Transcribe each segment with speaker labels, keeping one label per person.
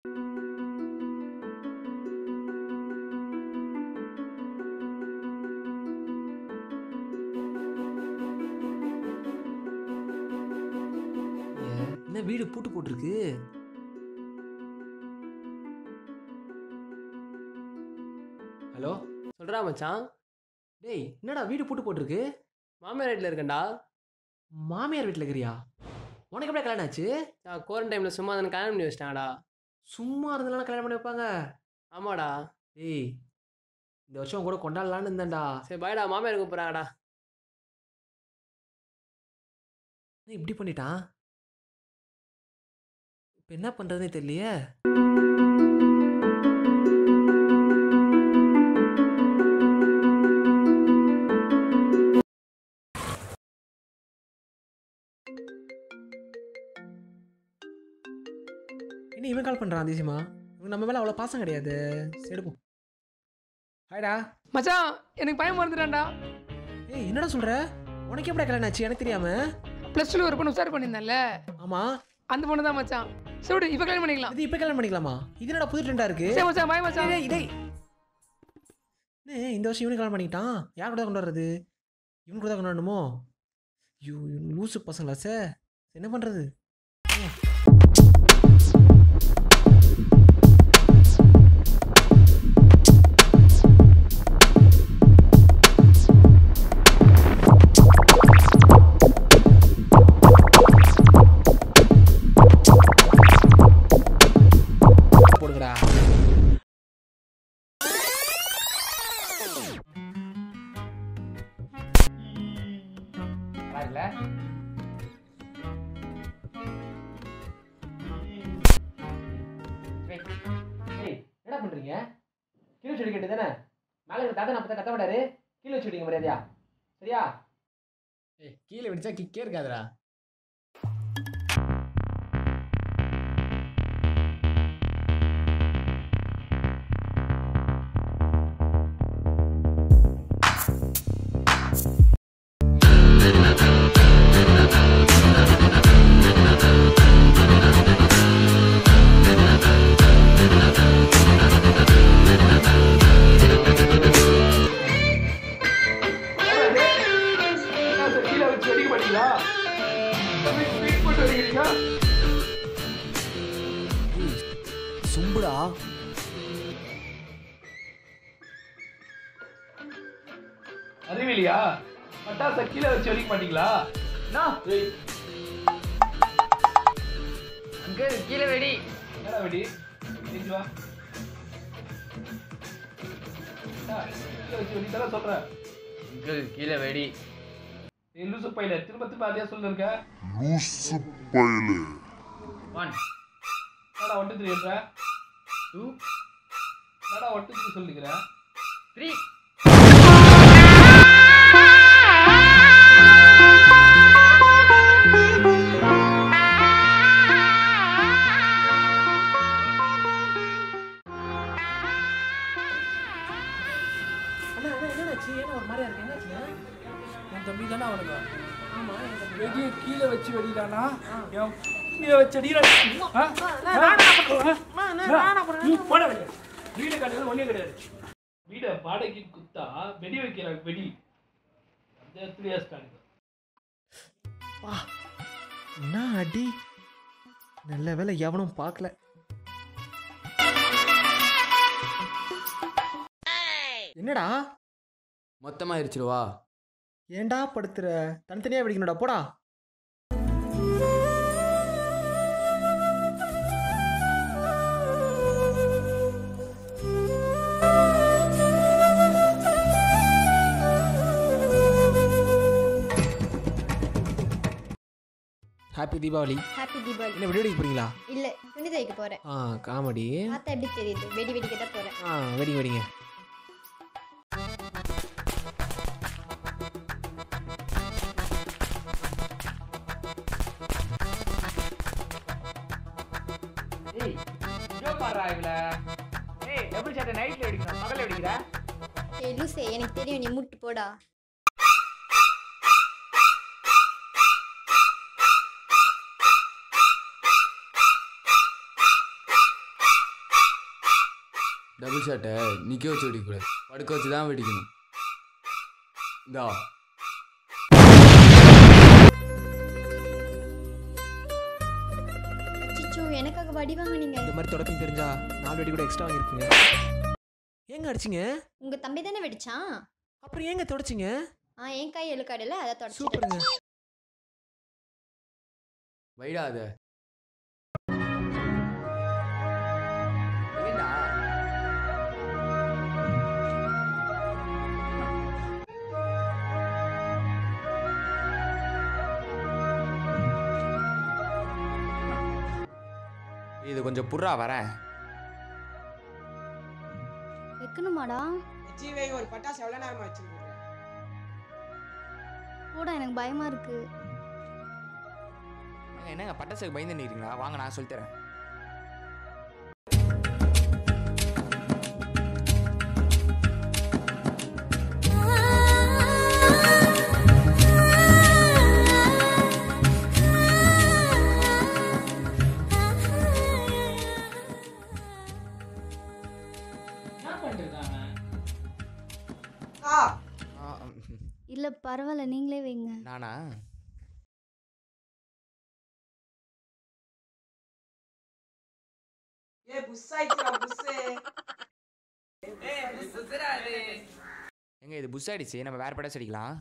Speaker 1: என்ன வீடு பூட்டு போட்டிருக்கு ஹலோ
Speaker 2: சொல்றா மச்சான்
Speaker 1: டேய் என்னடா வீடு பூட்டு போட்டிருக்கு
Speaker 2: மாமியார் வீட்டில் இருக்கேன்டா
Speaker 1: மாமியார் வீட்டில் இருக்கிறியா உனக்கு எப்படி கல்யாணம் ஆச்சு
Speaker 2: நான் குவாரண்டைனில் சும்மா தானே கல்யாணம் பண்ணி வச்சிட்டாங்கடா
Speaker 1: சும்மா இருந்தெல்லாம் கல்யாணம் பண்ணி வைப்பாங்க
Speaker 2: ஆமாடா
Speaker 1: டேய் இந்த வருஷம் உன் கூட கொண்டாடலான்னு இருந்தேன்டா
Speaker 2: சரி பாய்டா மாமியார் கூப்பிட்றாங்கடா
Speaker 1: என்ன இப்படி பண்ணிட்டான் இப்போ என்ன பண்ணுறதுனே தெரியலையே என்ன இவன் கால் பண்ணுறான் அதிசயமா இவன் நம்ம மேலே அவ்வளோ பாசம் கிடையாது சரி எடுப்போம் ஹாய்டா
Speaker 3: மச்சான் எனக்கு பயம் மறந்துட்டான்டா
Speaker 1: ஏய் என்னடா சொல்கிற உனக்கு எப்படி கல்யாணம் ஆச்சு எனக்கு தெரியாம
Speaker 3: ப்ளஸ் டூவில் ஒரு பொண்ணு உசார் பண்ணியிருந்தேன்ல
Speaker 1: ஆமாம்
Speaker 3: அந்த பொண்ணு தான் மச்சான் சரி இப்போ கல்யாணம் பண்ணிக்கலாம்
Speaker 1: இது இப்போ கல்யாணம் பண்ணிக்கலாமா இது என்னடா புது ட்ரெண்டாக இருக்கு
Speaker 3: சரி மச்சான் பாய் மச்சான்
Speaker 1: டேய், டேய். என்ன இந்த வருஷம் இவனு கல்யாணம் பண்ணிக்கிட்டான் யார் கூட கொண்டாடுறது இவன் கூட தான் கொண்டாடணுமோ ஐயோ இவன் லூசு பசங்களா சார் என்ன பண்ணுறது போடுங்கடா என்ன பண்றீங்க கீழே வச்சு அடிக்க தானே மேலே இருக்கிற தாத்தா நம்ம கத்த விடாரு கீழே வச்சு அடிங்க மரியாதையா சரியா
Speaker 2: ஏய் கீழே விடிச்சா கிக்கே இருக்காதுடா
Speaker 3: கீழே வச்சு அடிக்க மாட்டீங்களா போட்டு அடிக்கிறீங்களா
Speaker 1: சும்புடா
Speaker 3: அறிவிலியா பட்டாச கீழே வச்சு அடிக்க மாட்டீங்களா
Speaker 4: அங்கிள் கீழே வெடி
Speaker 3: என்னடா வெடி நீங்க வா ஆ, கீழே வச்சு வெடி தானே சொல்றேன்
Speaker 4: அங்கிள் கீழே வெடி
Speaker 3: நீ லூசு பையில திரும்ப திரும்ப அதே சொல்லிருக்க
Speaker 5: லூசு பயலே
Speaker 4: ஒன்
Speaker 3: என்னடா ஒட்டு த்ரீ
Speaker 4: டூ
Speaker 3: என்னடா ஒட்டு த்ரீ சொல்லிக்கிறேன்
Speaker 4: த்ரீ
Speaker 1: அண்ணா அண்ணா என்னாச்சு ஏன்னா ஒரு மாதிரியா இருக்கு என்னாச்சுங்க
Speaker 6: என் தம்பி தானே அவனுங்க
Speaker 1: ஆமா எனக்கு
Speaker 6: வெடியை கீழே வச்சு வெடிடானா என் கீழே வச்சு அடிக்கிறான் நீ போட வெளியே
Speaker 3: வீடு கிடையாது ஒண்ணே கிடையாது வீடை வாடகைக்கு குத்தா வெடி வைக்கிறாங்க வெடி அந்த இடத்துலயே ஸ்டாண்ட்
Speaker 1: வா என்ன அடி நல்ல வேலை எவனும் பார்க்கல என்னடா
Speaker 2: மொத்தமாக இருச்சிருவா
Speaker 1: ஏன்டா படுத்துற தனித்தனியா வெடிக்கணும்டா போடா ஹாப்பி தீபாவளி
Speaker 7: ஹாப்பி தீபாவளி
Speaker 1: என்ன வெடி வெடிக்க போறீங்களா
Speaker 7: இல்ல துணி துவைக்க போறேன்
Speaker 1: ஆ காமெடி
Speaker 7: பார்த்தா எப்படி தெரியுது வெடி வெடிக்க தான் போறேன்
Speaker 1: ஆ வெடிங்க வெடிங்க
Speaker 4: ஏய் இதோ பாடுறா இவள ஏய் டபுள் ஷாட் நைட்ல அடிக்கணும் பகல்ல அடிக்கிற
Speaker 7: ஏய் லூசே எனக்கு தெரியும் நீ முட்டு போடா
Speaker 2: டபுள் ஷாட்டை நிற்க வச்சு வெடிக்கக்கூடாது படுக்க வச்சு தான் வெடிக்கணும் இந்தா
Speaker 7: அச்சோ எனக்காக வடி வாங்குனீங்க
Speaker 1: இந்த மாதிரி தொடக்கம் தெரிஞ்சா நாலு வெடி கூட எக்ஸ்ட்ரா வாங்கியிருப்பீங்க ஏங்க அடிச்சிங்க
Speaker 7: உங்க தம்பி தானே வெடிச்சான்
Speaker 1: அப்புறம் ஏங்க தொடச்சிங்க
Speaker 7: ஆ என் கை எழுக்காடல அதை தொடச்சு
Speaker 1: சூப்பருங்க
Speaker 2: வைடா அத ஏண்டா
Speaker 4: இது கொஞ்சம் புறா வரேன்
Speaker 7: வைக்கணுமாடா
Speaker 8: ஜீவை ஒரு பட்டாசு எவ்வளோ நேரமா வச்சுருக்கீங்க
Speaker 7: போடா எனக்கு பயமா இருக்கு
Speaker 4: ஏங்க, என்னங்க பட்டாசுக்கு பயந்து நிற்கிறீங்களா வாங்க நான் சொல்லித்தரேன்
Speaker 3: என்ன பண்ணிருக்காங்க
Speaker 8: ஆ
Speaker 4: ஆ, ம்,
Speaker 7: இல்ல பரவாயில்ல நீங்களே வைங்க
Speaker 4: நானா
Speaker 8: ஏ புஷ் ஆயிடுச்சுடா புஷ்ஷு
Speaker 4: எங்க இது புஷ் ஆயிடுச்சு நம்ம வேற பட்டாசு அடிக்கலாம்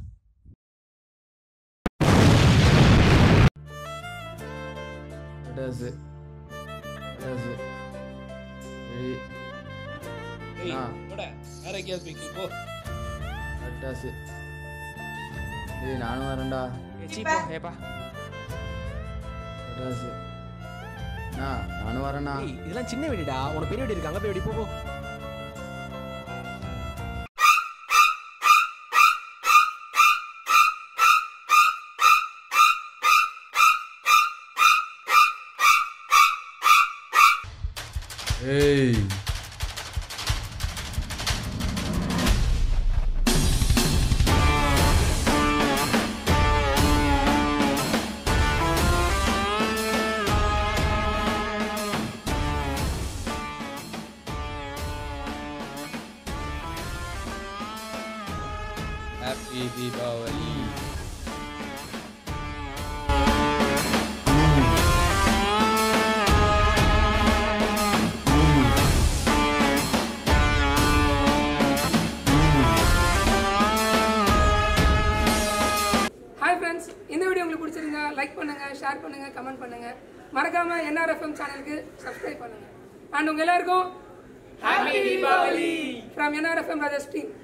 Speaker 2: பட்டாசு பட்டாசு வெடி
Speaker 3: ஏய்
Speaker 2: ஆ.
Speaker 3: போட வேற எங்கேயாவது போய்க்கு போ
Speaker 2: பட்டாசு ஏய் நானும் வரேன்டா
Speaker 4: ஏ, சீ, போ, ஏப்பா
Speaker 2: பட்டாசு அண்ணா நானும் வரேண்ணா
Speaker 1: ஏய், இதெல்லாம் சின்ன வெடிடா உனக்கு பெரிய வெடி இருக்கு அங்க போய் வெடி போ போ
Speaker 2: ஏய் ஹாப்பி தீபாவளி
Speaker 9: ஹாய் ஃப்ரெண்ட்ஸ் இந்த வீடியோ உங்களுக்கு பிடிச்சிருந்தா லைக் பண்ணுங்க ஷேர் பண்ணுங்க கமெண்ட் பண்ணுங்க மறக்காம என்ஆர்எஃப்எம் சேனலுக்கு சப்ஸ்கிரைப் பண்ணுங்க அண்ட் உங்க எல்லாருக்கும் ஹாப்பி தீபாவளி ஃப்ரம் என்ஆர்எஃப்எம் ராஜஸ்டின்